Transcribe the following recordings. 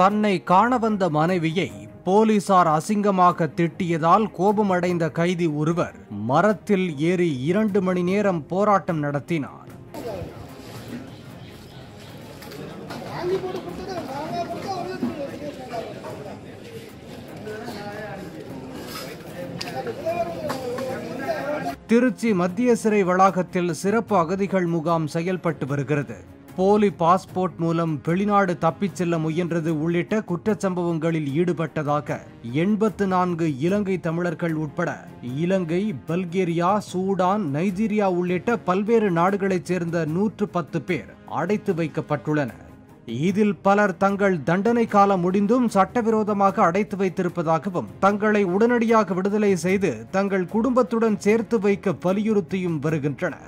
தன்னை காண வந்த மனைவியை போலீசார் அசிங்கமாக திட்டியதால் கோபமடைந்த கைதி ஒருவர் மரத்தில் ஏறி இரண்டு மணி நேரம் போராட்டம் நடத்தினார் திருச்சி மத்திய சிறை வளாகத்தில் சிறப்பு அகதிகள் முகாம் செயல்பட்டு வருகிறது போலி பாஸ்போர்ட் மூலம் வெளிநாடு தப்பிச் செல்ல முயன்றது உள்ளிட்ட குற்றச்சம்பவங்களில் ஈடுபட்டதாக எண்பத்து நான்கு இலங்கை தமிழர்கள் உட்பட இலங்கை பல்கேரியா சூடான் நைஜீரியா உள்ளிட்ட பல்வேறு நாடுகளைச் சேர்ந்த நூற்று பத்து பேர் அடைத்து வைக்கப்பட்டுள்ளனர் இதில் பலர் தங்கள் தண்டனை காலம் முடிந்தும் சட்டவிரோதமாக அடைத்து வைத்திருப்பதாகவும் தங்களை உடனடியாக விடுதலை செய்து தங்கள் குடும்பத்துடன் சேர்த்து வைக்க வலியுறுத்தியும் வருகின்றனர்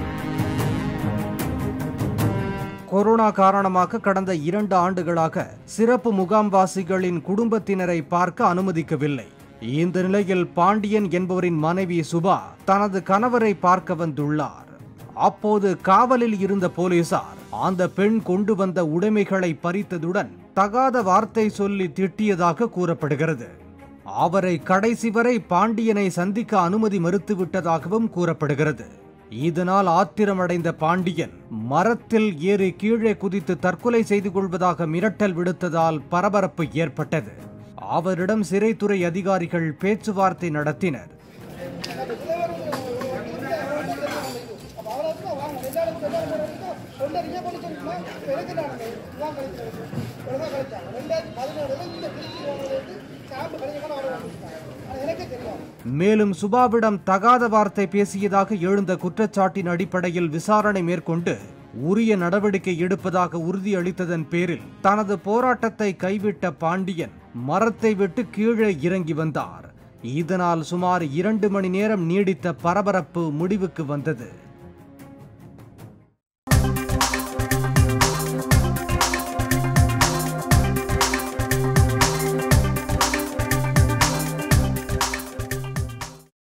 கொரோனா காரணமாக கடந்த இரண்டு ஆண்டுகளாக சிறப்பு முகாம்வாசிகளின் குடும்பத்தினரை பார்க்க அனுமதிக்கவில்லை இந்த நிலையில் பாண்டியன் என்பவரின் மனைவி சுபா தனது கணவரை பார்க்க வந்துள்ளார் அப்போது காவலில் இருந்த போலீசார் அந்த பெண் கொண்டு வந்த உடைமைகளை பறித்ததுடன் தகாத வார்த்தை சொல்லி திட்டியதாக கூறப்படுகிறது அவரை கடைசி வரை பாண்டியனை சந்திக்க அனுமதி மறுத்துவிட்டதாகவும் கூறப்படுகிறது இதனால் ஆத்திரமடைந்த பாண்டியன் மரத்தில் ஏறி கீழே குதித்து தற்கொலை செய்து கொள்வதாக மிரட்டல் விடுத்ததால் பரபரப்பு ஏற்பட்டது அவரிடம் சிறைத்துறை அதிகாரிகள் பேச்சுவார்த்தை நடத்தினர் மேலும் சுபாவிடம் தகாத வார்த்தை பேசியதாக எழுந்த குற்றச்சாட்டின் அடிப்படையில் விசாரணை மேற்கொண்டு உரிய நடவடிக்கை எடுப்பதாக உறுதியளித்ததன் பேரில் தனது போராட்டத்தை கைவிட்ட பாண்டியன் மரத்தை விட்டு கீழே இறங்கி வந்தார் இதனால் சுமார் இரண்டு மணி நேரம் நீடித்த பரபரப்பு முடிவுக்கு வந்தது